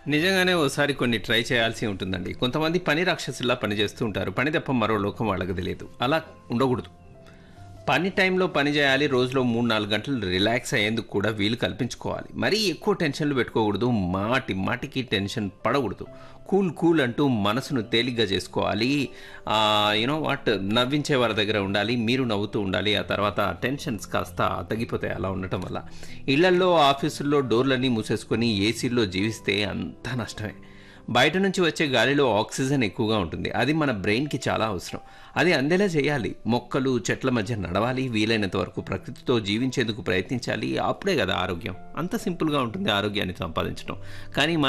నిజంగానే ఓసారి కొన్ని ట్రై చేయాల్సి ఉంటుందండి కొంతమంది పని రాక్షసులా పని చేస్తూ ఉంటారు పని తప్ప మరో లోకం వాళ్ళకి తెలియదు అలా ఉండకూడదు పని టైంలో పని చేయాలి రోజులో మూడు నాలుగు గంటలు రిలాక్స్ అయ్యేందుకు కూడా వీలు కల్పించుకోవాలి మరీ ఎక్కువ టెన్షన్లు పెట్టుకోకూడదు మాటి మాటికి టెన్షన్ పడకూడదు కూల్ కూల్ అంటూ మనసును తేలిగ్గా చేసుకోవాలి యూనో వాట్ నవ్వించే వారి దగ్గర ఉండాలి మీరు నవ్వుతూ ఉండాలి ఆ తర్వాత టెన్షన్స్ కాస్త తగ్గిపోతాయి అలా ఉండటం వల్ల ఇళ్లల్లో ఆఫీసుల్లో డోర్లన్నీ మూసేసుకొని ఏసీల్లో జీవిస్తే అంతా నష్టమే బయట నుంచి వచ్చే గాలిలో ఆక్సిజన్ ఎక్కువగా ఉంటుంది అది మన బ్రెయిన్కి చాలా అవసరం అది అందేలా చేయాలి మొక్కలు చెట్ల మధ్య నడవాలి వీలైనంత వరకు ప్రకృతితో జీవించేందుకు ప్రయత్నించాలి అప్పుడే కదా ఆరోగ్యం అంత సింపుల్గా ఉంటుంది ఆరోగ్యాన్ని సంపాదించడం కానీ